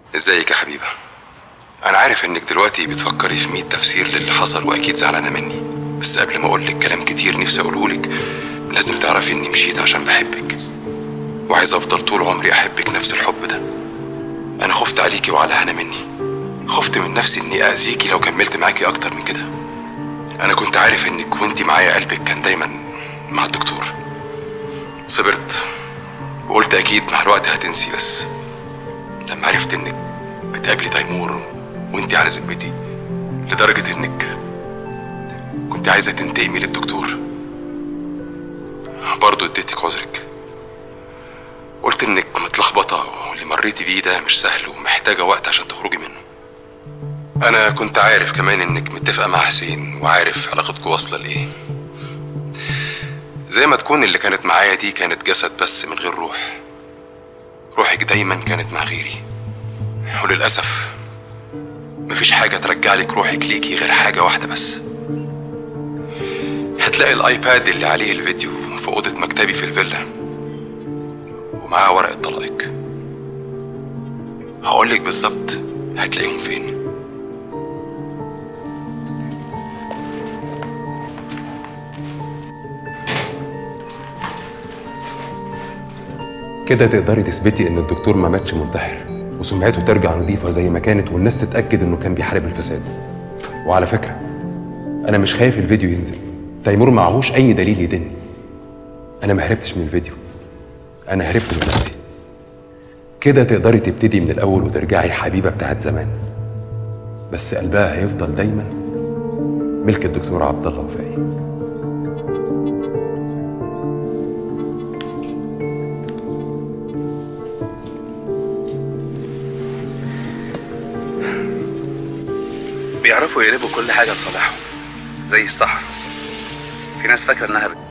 ازيك يا حبيبة انا عارف انك دلوقتي بتفكري في مية تفسير للي حصل واكيد زعلانة مني بس قبل ما اقولك كلام كتير نفسي اقولهولك لازم تعرفي اني مشيت عشان بحبك وعايز افضل طول عمري احبك نفس الحب ده انا خفت عليكي وعلى هنا مني خفت من نفسي اني اذيكي لو كملت معاكي اكتر من كده انا كنت عارف انك وانتي معايا قلبك كان دايما مع الدكتور صبرت وقلت اكيد مع الوقت هتنسي بس لما عرفت انك بتقابلي تيمور وانتي على ذمتي لدرجة انك كنت عايزة تنتقمي للدكتور برضه اديتك عذرك قلت انك متلخبطة واللي مريتي بيه ده مش سهل ومحتاجة وقت عشان تخرجي منه انا كنت عارف كمان انك متفقة مع حسين وعارف علاقتكوا واصلة لايه زي ما تكون اللي كانت معايا دي كانت جسد بس من غير روح روحك دايما كانت مع غيري وللأسف مفيش حاجة ترجع لك روحك ليكي غير حاجة واحدة بس هتلاقي الآيباد اللي عليه الفيديو في أوضة مكتبي في الفيلا ومعاه ورقة طلاقك هقولك بالظبط هتلاقيهم فين كده تقدري تثبتي ان الدكتور ما ماتش منتحر وسمعته ترجع نظيفه زي ما كانت والناس تتاكد انه كان بيحارب الفساد وعلى فكره انا مش خايف الفيديو ينزل تيمور معهوش اي دليل يدني انا ما هربتش من الفيديو انا هربت من نفسي كده تقدري تبتدي من الاول وترجعي حبيبه بتاعت زمان بس قلبها هيفضل دايما ملك الدكتور عبد الله وفائي بيعرفوا يقلبوا كل حاجة لصالحهم زي الصحراء في ناس فاكرة إنها